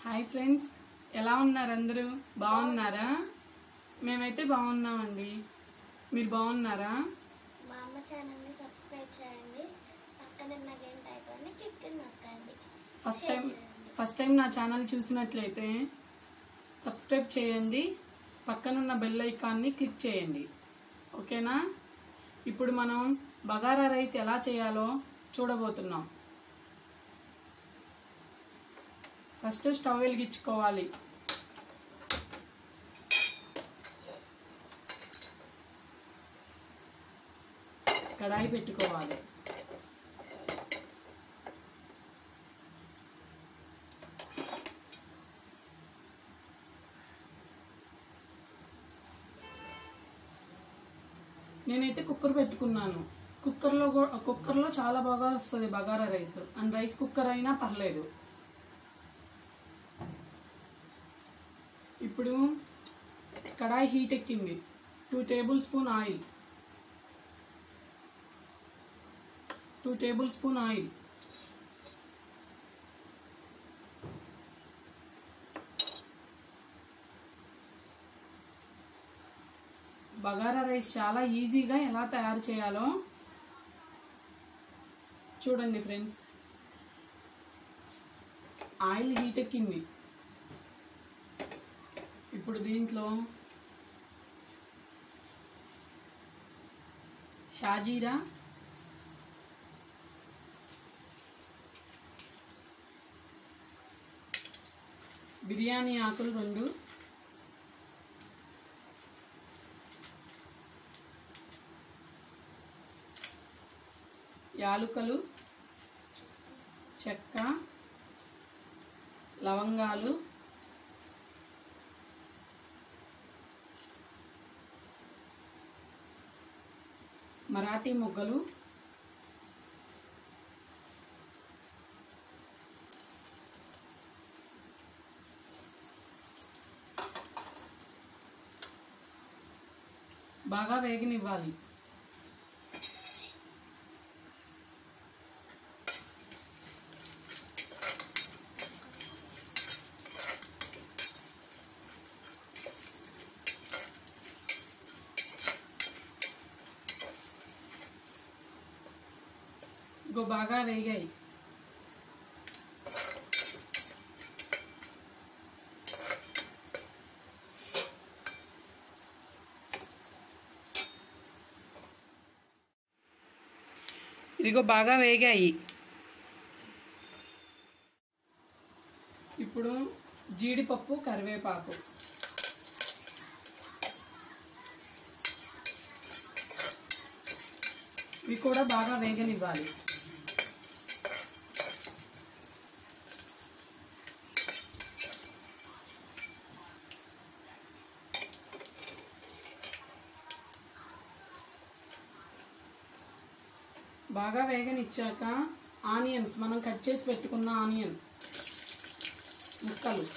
Hi friends ఎలా ఉన్నారు అందరూ బాగున్నారా మేమైతే బాగున్నామండి మీరు బాగున్నారా మా అమ్మ ఛానల్ని సబ్స్క్రైబ్ చేయండి పక్కన ఉన్న గంట ఐకాన్ని క్లిక్ నొక్కండి ఫస్ట్ Share టైం చేయండి. ఫస్ట్ టైం నా ఛానల్ చూసినట్లయితే సబ్స్క్రైబ్ చేయండి పక్కనున్న బెల్ ఐకాన్ని క్లిక్ చేయండి ఓకేనా ఇప్పుడు మనం బగారా రైస్ ఎలా చేయాలో చూడబోతున్నాం ఫస్ట్ స్టవ్ వెలిగించుకోవాలి కడాయి పెట్టుకోవాలి నేనైతే కుక్కర్ పెట్టుకున్నాను కుక్కర్లో కూ- కుక్కర్లో చాలా బాగా వస్తుంది bagara rice and rice cooker అయినా పర్లేదు ఇప్పుడు కడాయి హీట్ ఎక్కింది two tablespoon oil two tablespoon oil bagara rice చాలా ఈజీగా ఎలా తయారు చేయాలో చూడండి ఫ్రెండ్స్ ఆయిల్ హీట్ ఎక్కింది ఇప్పుడు దీంట్లో షాజీరా బిర్యానీ ఆకులు రెండు యాలుకలు చెక్క లవంగాలు మరాఠీ మొగ్గలు బాగా వేగనివ్వాలి ఇగో బాగా వేగాయి ఇదిగో బాగా వేగాయి ఇప్పుడు జీడిపప్పు కరివేపాకు ఇవి కూడా బాగా వేగనివ్వాలి బాగా వేగనిచ్చాక ఆనియన్స్ మనం కట్ చేసి పెట్టుకున్న ఆనియన్ ముక్కలు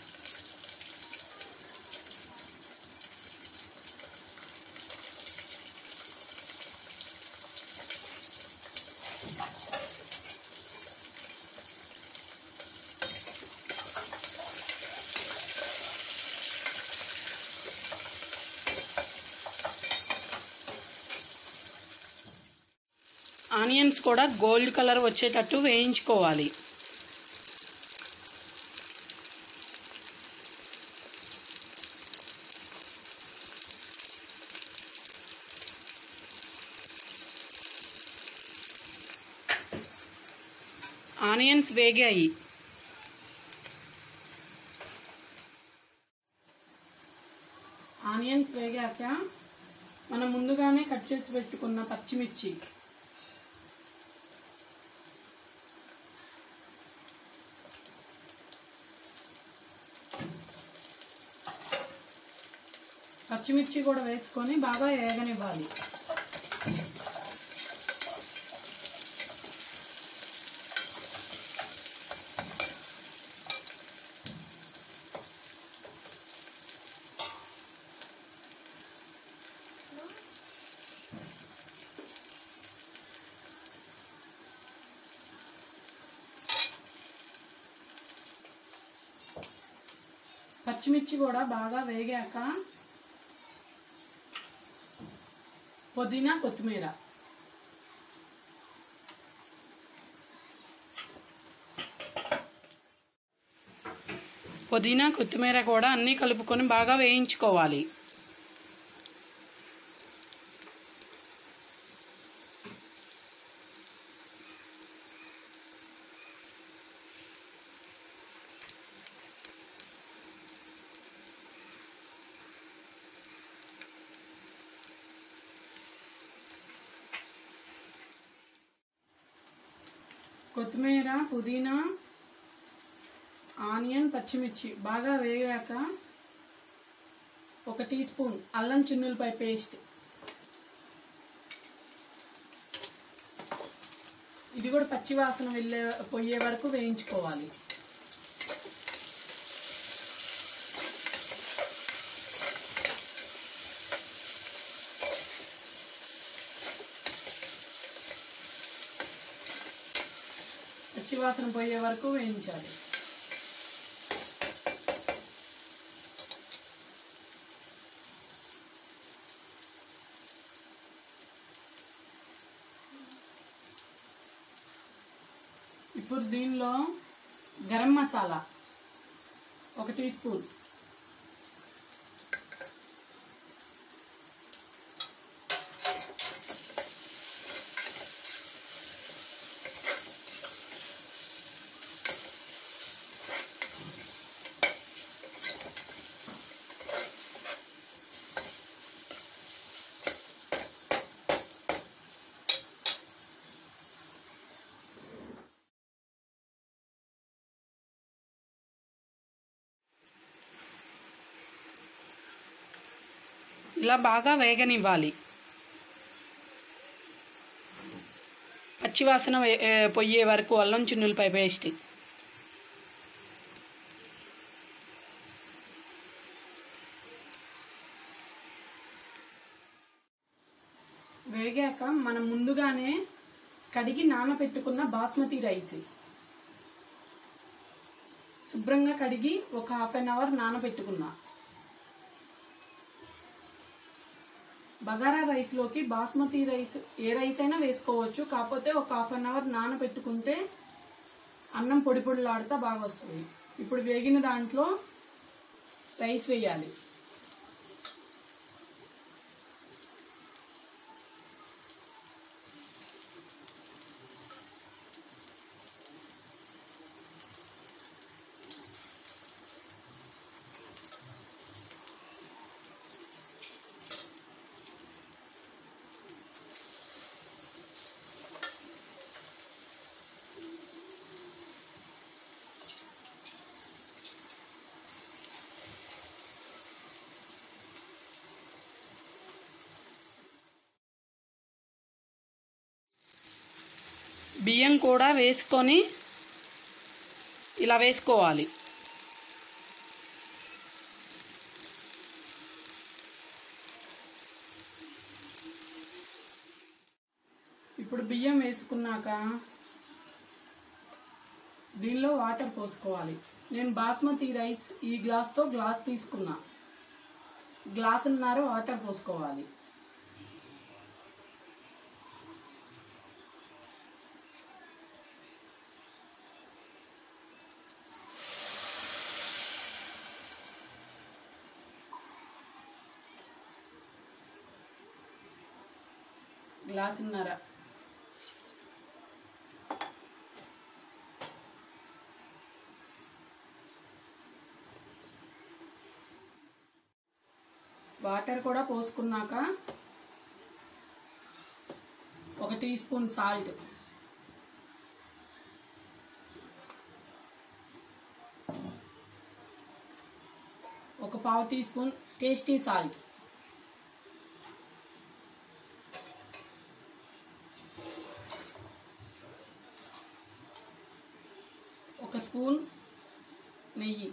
ఆనియన్స్ కూడా గోల్డ్ కలర్ వచ్చేటట్టు వేయించుకోవాలి ఆనియన్స్ వేగాయి ఆనియన్స్ వేగాక మనం ముందుగానే కట్ చేసి పెట్టుకున్న పచ్చిమిర్చి పచ్చిమిర్చి కూడా వేసుకొని బాగా వేగనివ్వాలి పచ్చిమిర్చి కూడా బాగా వేగాక పుదీనా కొత్తిమీర పుదీనా కొత్తిమీర కూడా అన్నీ కలుపుకొని బాగా వేయించుకోవాలి కొత్తిమీర పుదీనా ఆనియన్ పచ్చిమిర్చి బాగా వేగాక ఒక టీ స్పూన్ అల్లం చిన్నులపై పేస్ట్ ఇది కూడా పచ్చి వాసన వెళ్ళే పోయే వరకు వేయించుకోవాలి పచ్చి వాసన పోయే వరకు వేయించాలి ఇప్పుడు దీనిలో గరం మసాలా ఒక టీ స్పూన్ ఇలా బాగా వేగనివ్వాలి పచ్చివాసన వే- ఏ, పొయ్యే వరకు అల్లం చున్నులపై పేస్ట్ వేగాక మనం ముందుగానే కడిగి నానబెట్టుకున్న బాస్మతి రైస్ శుభ్రంగా కడిగి ఒక హాఫ్ అన్ అవర్ నానబెట్టుకున్నా బగారా రైస్లోకి బాస్మతి రైస్ ఏ రైస్ అయినా వేసుకోవచ్చు కాకపోతే ఒక హాఫ్ అన్ అవర్ నానబెట్టుకుంటే అన్నం పొడి పొడిలాడుతా బాగా వస్తుంది ఇప్పుడు వేగిన దాంట్లో రైస్ వేయాలి బియ్యం కూడా వేసుకొని ఇలా వేసుకోవాలి ఇప్పుడు బియ్యం వేసుకున్నాక దీనిలో వాటర్ పోసుకోవాలి నేను బాస్మతి రైస్ ఈ గ్లాస్తో గ్లాస్ తీసుకున్నా గ్లాసున్నర వాటర్ పోసుకోవాలి గ్లాసున్నర వాటర్ కూడా పోసుకున్నాక ఒక టీ స్పూన్ సాల్ట్ ఒక పావు టీ స్పూన్ టేస్టీ సాల్ట్ ఒక స్పూన్ నెయ్యి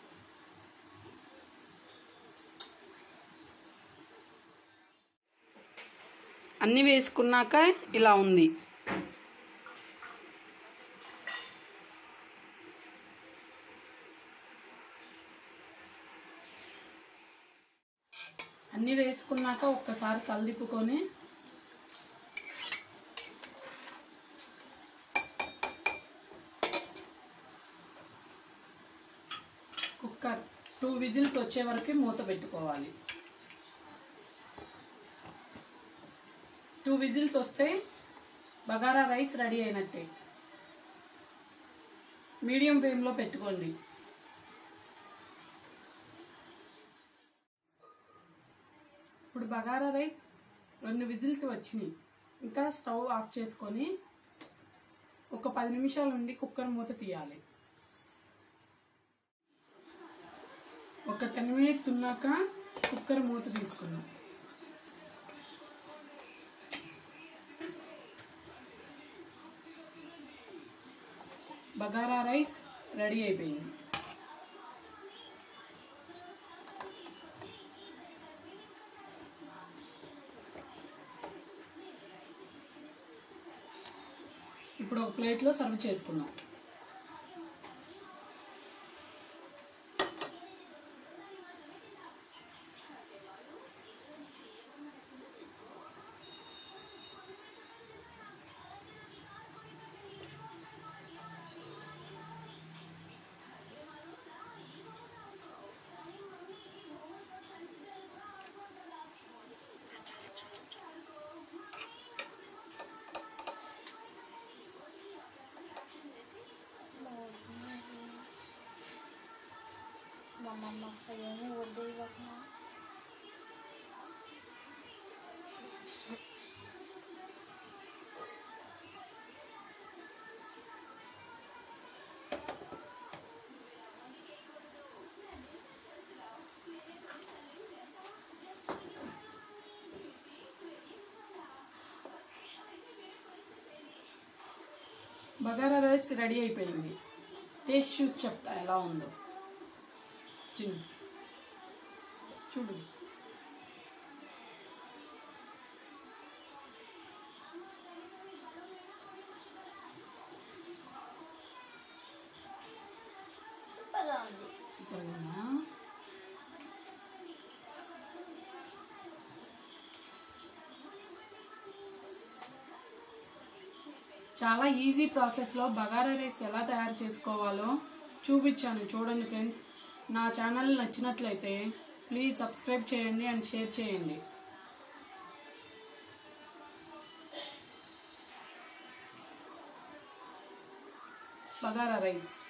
అన్నీ వేసుకున్నాక ఇలా ఉంది అన్నీ వేసుకున్నాక ఒక్కసారి కలిదిప్పుకొని కుక్కర్ టూ విజిల్స్ వచ్చే వరకు మూత పెట్టుకోవాలి టూ విజిల్స్ వస్తే బగారా రైస్ రెడీ అయినట్టే మీడియం ఫ్లేమ్లో పెట్టుకోండి ఇప్పుడు బగారా రైస్ రెండు విజిల్స్ వచ్చినాయి ఇంకా స్టవ్ ఆఫ్ చేసుకొని ఒక పది నిమిషాల నుండి కుక్కర్ మూత తీయాలి ఒక టెన్ మినిట్స్ ఉన్నాక కుక్కర్ మూత తీసుకుందాం బగారా రైస్ రెడీ అయిపోయింది ఇప్పుడు ఒక ప్లేట్లో సర్వ్ చేసుకుందాం మా అమ్మమ్మ అయ్యేమో వద్దు ఇవ్వకుండా బగారా రైస్ రెడీ అయిపోయింది టేస్ట్ చూసి చెప్తా ఎలా ఉందో చిన్న చూడు సూపర్గా ఉంది సూపర్గా ఉందా చాలా ఈజీ ప్రాసెస్లో బగారా రైస్ ఎలా తయారు చేసుకోవాలో చూపించాను చూడండి ఫ్రెండ్స్ నా ఛానల్ నచ్చినట్లయితే ప్లీజ్ సబ్స్క్రైబ్ చేయండి అండ్ షేర్ చేయండి బగారా రైస్